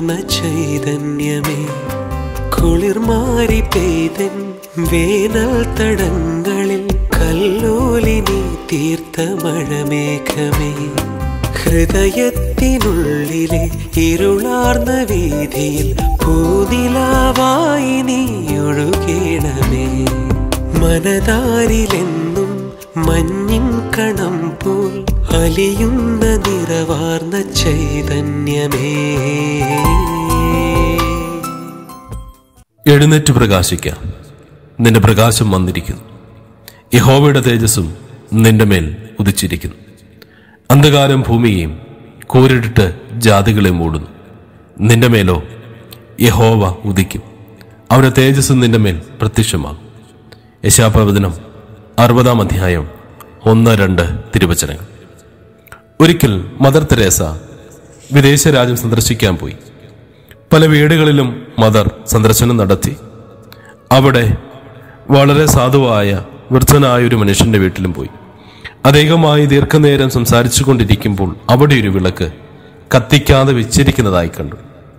ഇരുളാർന്ന ചൈതന്യമേ കുളിർമാരി പെയ്തൻ വേനൽ തടങ്ങളിൽ കല്ലോലിനി തീർത്ത മഴമേഘമേ ഹൃദയത്തിനുള്ളിലെ ഇരുളാർന്ന വീതിയിൽ പൂനിലാവായി നീ ഒഴുകേണമേ മനതാരിലെന്നും മഞ്ഞിൻ കണം പോൽ അലിയുന്ന നിറവാർന്ന ചൈതന്യമേ എഴുന്നേറ്റ് പ്രകാശിക്കാം നിന്റെ പ്രകാശം വന്നിരിക്കുന്നു യഹോവയുടെ തേജസ്സും നിന്റെ മേൽ ഉദിച്ചിരിക്കുന്നു അന്ധകാരം ഭൂമിയെയും കൂരിട്ടിട്ട് ജാതികളെ മൂടുന്നു നിന്റെ മേലോ യഹോവ ഉദിക്കും അവരുടെ തേജസ് നിന്റെ മേൽ പ്രത്യക്ഷമാകും യശാപ്രവചനം അറുപതാം അധ്യായം ഒന്ന് രണ്ട് തിരുവചനങ്ങൾ ഒരിക്കൽ മദർ തെരേസ വിദേശ രാജ്യം സന്ദർശിക്കാൻ പോയി പല വീടുകളിലും മദർ സന്ദർശനം നടത്തി അവിടെ വളരെ സാധുവായ വൃദ്ധനായ ഒരു മനുഷ്യന്റെ വീട്ടിലും പോയി അധികമായി ദീർഘനേരം സംസാരിച്ചു കൊണ്ടിരിക്കുമ്പോൾ അവിടെ ഒരു വിളക്ക് കത്തിക്കാതെ വെച്ചിരിക്കുന്നതായി കണ്ടു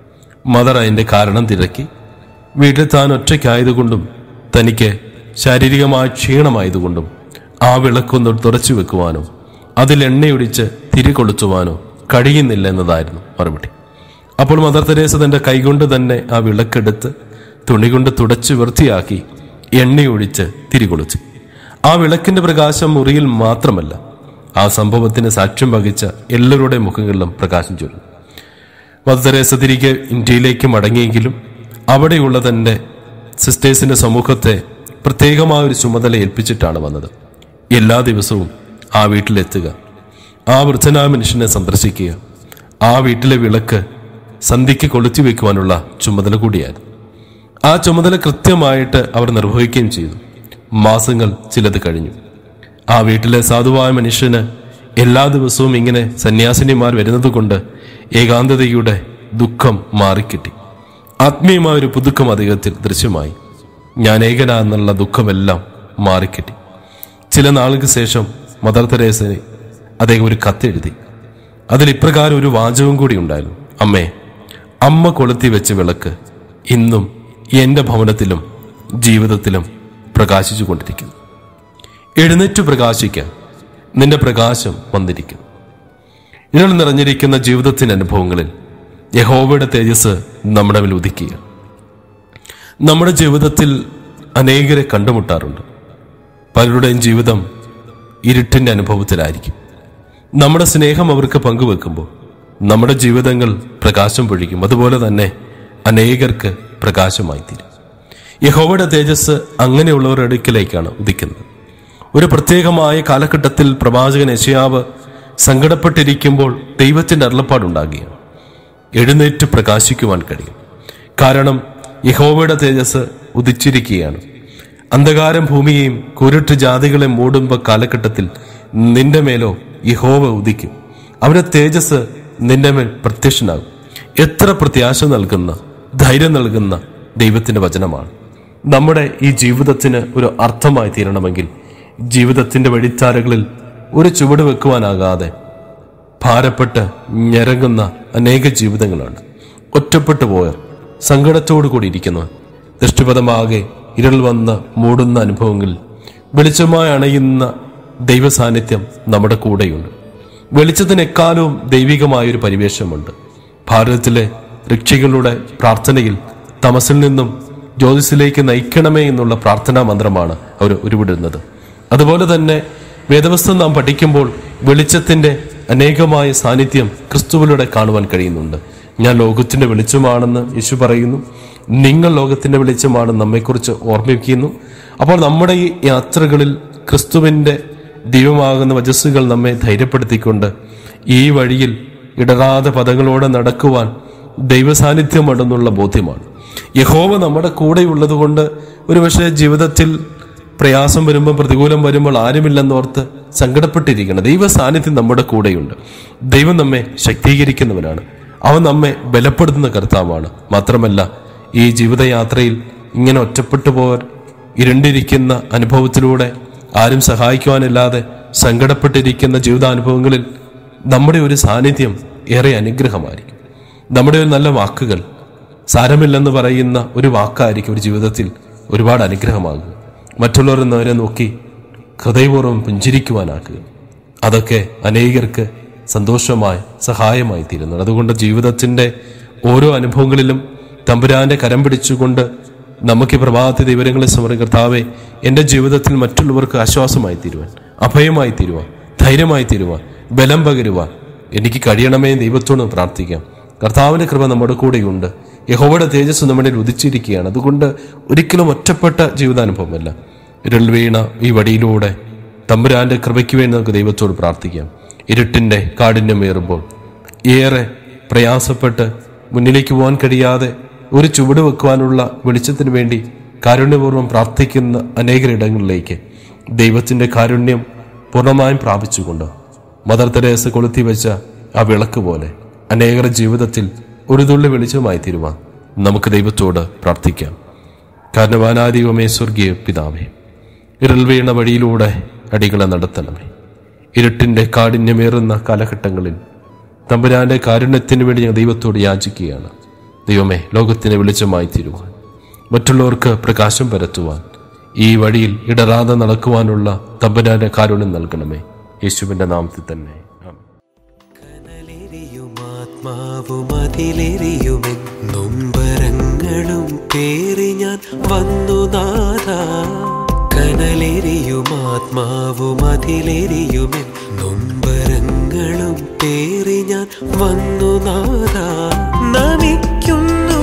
മദർ അതിന്റെ കാരണം തിരക്കി വീട്ടിൽ താൻ ഒറ്റയ്ക്കായതുകൊണ്ടും തനിക്ക് ശാരീരികമായ ക്ഷീണമായതുകൊണ്ടും ആ വിളക്കൊന്ന് തുടച്ചു വെക്കുവാനോ അതിൽ എണ്ണയൊടിച്ച് തിരികൊളുത്തുവാനോ കഴിയുന്നില്ല എന്നതായിരുന്നു മറുപടി അപ്പോൾ മദർ തെരേസ തന്റെ കൈകൊണ്ട് തന്നെ ആ വിളക്കെടുത്ത് തുണി കൊണ്ട് തുടച്ച് വൃത്തിയാക്കി എണ്ണയൊഴിച്ച് തിരികൊളുച്ചു ആ വിളക്കിന്റെ പ്രകാശം മുറിയിൽ മാത്രമല്ല ആ സംഭവത്തിന് സാക്ഷ്യം വഹിച്ച എല്ലാവരുടെ മുഖങ്ങളിലും പ്രകാശം ചൊല്ലും മദർ തെരേസ തിരികെ ഇന്ത്യയിലേക്ക് മടങ്ങിയെങ്കിലും അവിടെയുള്ള തന്റെ സിസ്റ്റേഴ്സിന്റെ സമൂഹത്തെ പ്രത്യേകമായ ഒരു ചുമതല ഏൽപ്പിച്ചിട്ടാണ് വന്നത് എല്ലാ ദിവസവും ആ വീട്ടിലെത്തുക ആ വൃദ്ധനായ മനുഷ്യനെ സന്ദർശിക്കുക ആ വീട്ടിലെ വിളക്ക് സന്ധ്യയ്ക്ക് കൊളുത്തി വെക്കുവാനുള്ള ചുമതല കൂടിയായിരുന്നു ആ ചുമതല കൃത്യമായിട്ട് അവർ നിർവഹിക്കുകയും ചെയ്തു മാസങ്ങൾ ചിലത് കഴിഞ്ഞു ആ വീട്ടിലെ സാധുവായ മനുഷ്യന് എല്ലാ ദിവസവും ഇങ്ങനെ സന്യാസിനിമാർ വരുന്നത് കൊണ്ട് ഏകാന്തതയുടെ ദുഃഖം മാറിക്കിട്ടി ആത്മീയമായ ഒരു പുതുക്കം അദ്ദേഹത്തിൽ ദൃശ്യമായി ഞാൻ ഏകനാ എന്നുള്ള ദുഃഖമെല്ലാം മാറിക്കിട്ടി ചില നാളുകൾക്ക് ശേഷം മദർ തെരേസന് അദ്ദേഹം ഒരു കത്തെഴുതി അതിൽ ഇപ്രകാരം ഒരു വാചകം കൂടി ഉണ്ടായിരുന്നു അമ്മേ അമ്മ കൊളുത്തി വെച്ച വിളക്ക് ഇന്നും എന്റെ ഭവനത്തിലും ജീവിതത്തിലും പ്രകാശിച്ചു കൊണ്ടിരിക്കുന്നു എഴുന്നേറ്റ് പ്രകാശിക്കാൻ നിന്റെ പ്രകാശം വന്നിരിക്കുന്നു ഇരുൾ നിറഞ്ഞിരിക്കുന്ന ജീവിതത്തിന്റെ അനുഭവങ്ങളിൽ യഹോവയുടെ തേജസ് നമ്മുടെ മേൽ ഉദിക്കുക നമ്മുടെ ജീവിതത്തിൽ അനേകരെ കണ്ടുമുട്ടാറുണ്ട് പലരുടെയും ജീവിതം ഇരുട്ടിന്റെ അനുഭവത്തിലായിരിക്കും നമ്മുടെ സ്നേഹം അവർക്ക് പങ്കുവെക്കുമ്പോൾ നമ്മുടെ ജീവിതങ്ങൾ പ്രകാശം പൊഴിക്കും അതുപോലെ തന്നെ അനേകർക്ക് പ്രകാശമായി തീരും യഹോവയുടെ തേജസ് അങ്ങനെയുള്ളവരുടെ അടുക്കിലേക്കാണ് ഉദിക്കുന്നത് ഒരു പ്രത്യേകമായ കാലഘട്ടത്തിൽ പ്രവാചകൻ യശയാവ് സങ്കടപ്പെട്ടിരിക്കുമ്പോൾ ദൈവത്തിന്റെ അരുളപ്പാടുണ്ടാകുകയാണ് എഴുന്നേറ്റ് പ്രകാശിക്കുവാൻ കഴിയും കാരണം യഹോവയുടെ തേജസ് ഉദിച്ചിരിക്കുകയാണ് അന്ധകാരം ഭൂമിയെയും കുരുട്ട് ജാതികളെ മൂടുമ്പോ കാലഘട്ടത്തിൽ നിന്റെ മേലോ യഹോവ ഉദിക്കും അവരുടെ തേജസ് നിന്റെ മേൽ പ്രത്യക്ഷനാകും എത്ര പ്രത്യാശ നൽകുന്ന ധൈര്യം നൽകുന്ന ദൈവത്തിന്റെ വചനമാണ് നമ്മുടെ ഈ ജീവിതത്തിന് ഒരു അർത്ഥമായി തീരണമെങ്കിൽ ജീവിതത്തിന്റെ വഴിത്താരകളിൽ ഒരു ചുവട് വെക്കുവാനാകാതെ ഭാരപ്പെട്ട് ഞരങ്ങുന്ന അനേക ജീവിതങ്ങളാണ് ഒറ്റപ്പെട്ടു പോയർ സങ്കടത്തോടു കൂടി ഇരിക്കുന്നവർ ദൃഷ്ടിപഥമാകെ ഇരുൾ വന്ന് മൂടുന്ന അനുഭവങ്ങളിൽ വെളിച്ചമായി അണയുന്ന ദൈവ സാന്നിധ്യം നമ്മുടെ കൂടെയുണ്ട് വെളിച്ചത്തിനെക്കാലവും ദൈവികമായൊരു പരിവേഷമുണ്ട് ഭാരതത്തിലെ ഋക്ഷികളുടെ പ്രാർത്ഥനയിൽ തമസിൽ നിന്നും ജ്യോതിസിലേക്ക് നയിക്കണമേ എന്നുള്ള പ്രാർത്ഥനാ മന്ത്രമാണ് അവർ ഉരുവിടുന്നത് അതുപോലെ തന്നെ വേദവസ്തം നാം പഠിക്കുമ്പോൾ വെളിച്ചത്തിന്റെ അനേകമായ സാന്നിധ്യം ക്രിസ്തുവിലൂടെ കാണുവാൻ കഴിയുന്നുണ്ട് ഞാൻ ലോകത്തിന്റെ വെളിച്ചമാണെന്ന് യേശു പറയുന്നു നിങ്ങൾ ലോകത്തിന്റെ വെളിച്ചമാണെന്ന് നമ്മെക്കുറിച്ച് ഓർമ്മിപ്പിക്കുന്നു അപ്പോൾ നമ്മുടെ ഈ യാത്രകളിൽ ക്രിസ്തുവിന്റെ ദൈവമാകുന്ന വജസ്സുകൾ നമ്മെ ധൈര്യപ്പെടുത്തിക്കൊണ്ട് ഈ വഴിയിൽ ഇടറാതെ പദങ്ങളോടെ നടക്കുവാൻ ദൈവസാന്നിധ്യമുണ്ടെന്നുള്ള ബോധ്യമാണ് യഹോവ നമ്മുടെ കൂടെയുള്ളത് കൊണ്ട് ഒരുപക്ഷെ ജീവിതത്തിൽ പ്രയാസം വരുമ്പോൾ പ്രതികൂലം വരുമ്പോൾ ആരുമില്ലെന്നോർത്ത് സങ്കടപ്പെട്ടിരിക്കണം ദൈവ സാന്നിധ്യം നമ്മുടെ കൂടെയുണ്ട് ദൈവം നമ്മെ ശക്തീകരിക്കുന്നവനാണ് അവൻ നമ്മെ ബലപ്പെടുത്തുന്ന കർത്താവാണ് മാത്രമല്ല ഈ ജീവിതയാത്രയിൽ ഇങ്ങനെ ഒറ്റപ്പെട്ടു പോകാൻ ഇരുണ്ടിരിക്കുന്ന അനുഭവത്തിലൂടെ ആരും സഹായിക്കുവാനില്ലാതെ സങ്കടപ്പെട്ടിരിക്കുന്ന ജീവിതാനുഭവങ്ങളിൽ നമ്മുടെ ഒരു സാന്നിധ്യം ഏറെ അനുഗ്രഹമായിരിക്കും നമ്മുടെ ഒരു നല്ല വാക്കുകൾ സാരമില്ലെന്ന് പറയുന്ന ഒരു വാക്കായിരിക്കും ഒരു ജീവിതത്തിൽ ഒരുപാട് അനുഗ്രഹമാകുക മറ്റുള്ളവർ എന്നവരെ നോക്കി ഹൃദയപൂർവ്വം പുഞ്ചിരിക്കുവാനാക്കുക അതൊക്കെ അനേകർക്ക് സന്തോഷമായി സഹായമായി തീരുന്നു അതുകൊണ്ട് ജീവിതത്തിന്റെ ഓരോ അനുഭവങ്ങളിലും തമ്പുരാന്റെ കരം പിടിച്ചുകൊണ്ട് നമുക്ക് ഈ പ്രഭാതത്തെ ദൈവങ്ങളെ സമരം കർത്താവെ എൻ്റെ ജീവിതത്തിൽ മറ്റുള്ളവർക്ക് ആശ്വാസമായി തീരുവാൻ അഭയമായി തീരുവാൻ ധൈര്യമായി തീരുവാൻ ബലം പകരുവാൻ എനിക്ക് കഴിയണമേ എന്ന് ദൈവത്തോട് പ്രാർത്ഥിക്കാം കർത്താവിന്റെ കൃപ നമ്മുടെ കൂടെയുണ്ട് യഹോവയുടെ തേജസ് നമ്മുടെ ഉദിച്ചിരിക്കുകയാണ് അതുകൊണ്ട് ഒരിക്കലും ഒറ്റപ്പെട്ട ജീവിതാനുഭവമല്ല ഇരുൾ വീണ ഈ വടിയിലൂടെ തമ്പുരാന്റെ കൃപയ്ക്ക് വേണ്ടി നമുക്ക് ദൈവത്തോട് പ്രാർത്ഥിക്കാം ഇരുട്ടിന്റെ കാഠിന്യമേറുമ്പോൾ ഏറെ പ്രയാസപ്പെട്ട് മുന്നിലേക്ക് പോകാൻ കഴിയാതെ ഒരു ചുവട് വെക്കുവാനുള്ള വെളിച്ചത്തിന് വേണ്ടി കാരുണ്യപൂർവ്വം പ്രാർത്ഥിക്കുന്ന അനേകരിടങ്ങളിലേക്ക് ദൈവത്തിന്റെ കാരുണ്യം പൂർണ്ണമായും പ്രാപിച്ചുകൊണ്ട് മദർ തെരേസ കൊളുത്തി വെച്ച ആ വിളക്ക് പോലെ അനേകരുടെ ജീവിതത്തിൽ ഒരു തുള്ളി വെളിച്ചമായി തീരുവാൻ നമുക്ക് ദൈവത്തോട് പ്രാർത്ഥിക്കാം കാരണവാനാദിവമേ സ്വർഗീയ പിതാവേ ഇരൽ വീണ വഴിയിലൂടെ അടികളെ നടത്തണമേ ഇരുട്ടിന്റെ കാഠിന്യമേറുന്ന കാലഘട്ടങ്ങളിൽ തമ്പുരാന്റെ കാരുണ്യത്തിന് വേണ്ടി ഞാൻ ദൈവത്തോട് യാചിക്കുകയാണ് ദൈവമേ ലോകത്തിന് വെളിച്ചമായി തീരുവാൻ മറ്റുള്ളവർക്ക് പ്രകാശം പരത്തുവാൻ ഈ വഴിയിൽ ഇടറാതെ നടക്കുവാനുള്ള തമ്പുരാന്റെ കാരുണ്യം നൽകണമേ യേശുവിന്റെ നാമത്തിൽ തന്നെ ആമേൻ. കനലെരിയും ആത്മാവും അതിലെരിയുമെൻ നൊമ്പരങ്ങളും പേറി ഞാൻ വന്നു നാഥ കനലെരിയും ആത്മാവും അതിലെരിയുമെൻ നൊമ്പരങ്ങളും പേറി ഞാൻ വന്നു നാഥ നമിക്കുന്നു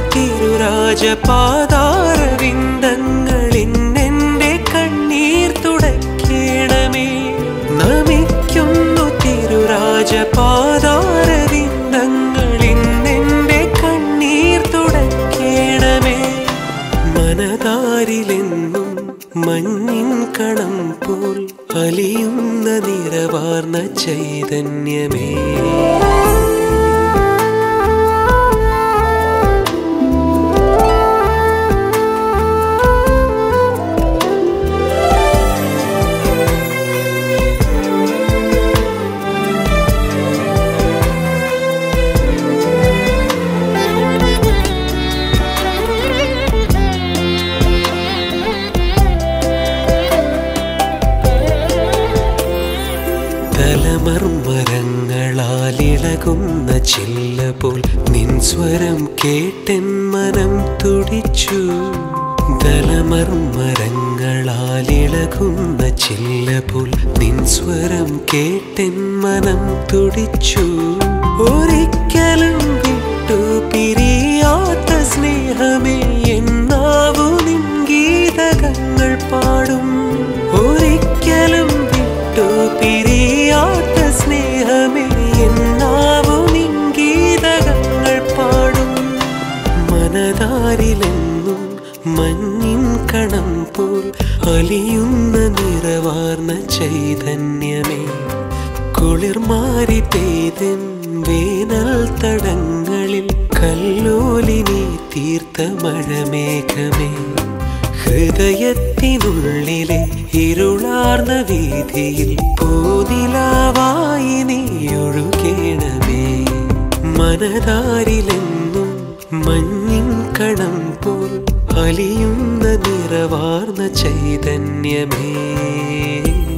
തിരുരാജപാതാരവിന്ദങ്ങളിൽ എന്റെ കണ്ണീർ തുടയ്ക്കണമേ നമിക്കുന്നു തിരുരാജപാതാരവിന്ദങ്ങളിൽ എന്റെ കണ്ണീർ തുടയ്ക്കണമേ മനതാരിലെന്നും മഞ്ഞിൻ കണം പോൽ അലിയുന്ന നിറവാർന്ന ചൈതന്യമേ തലമർമരങ്ങളാലിളകുന്ന ചില്ല പോൽ നിൻ സ്വരം കേട്ടെൻ മനം തുടിച്ചു തലമർമരങ്ങളാലിളകുന്ന ചില്ല പോൽ നിൻ സ്വരം കേട്ടെൻ മനം തുടിച്ചു ഒരിക്കലും വിട്ടു പിരിയാത്ത സ്നേഹമേ എന്നാവു നിൻ ഗീതകങ്ങൾ പാടും ഒരിക്കലും വിട്ടു പിരിയാത്ത സ്നേഹമേ എന്നാവു നിൻ ഗീതകങ്ങൾ പാടും മനതാരിലെന്നും മഞ്ഞിൻ കണം പോൽ അലിയുന്ന നിറവാർന്ന ചൈതന്യമേ കുളിർമാരി പെയ്തൻ വേനൽ തടങ്ങളിൽ കല്ലോലിനി തീർത്ത മഴമേഘമേ ഹൃദയത്തിനുള്ളിലെ ഇരുളാർന്ന വീതിയിൽ പൂനിലാവായി നീ ഒഴുകേണമേ മനതാരിലെന്നും മഞ്ഞിൻ കണം പോൽ അലിയുന്ന നിറവാർന്ന ചൈതന്യമേ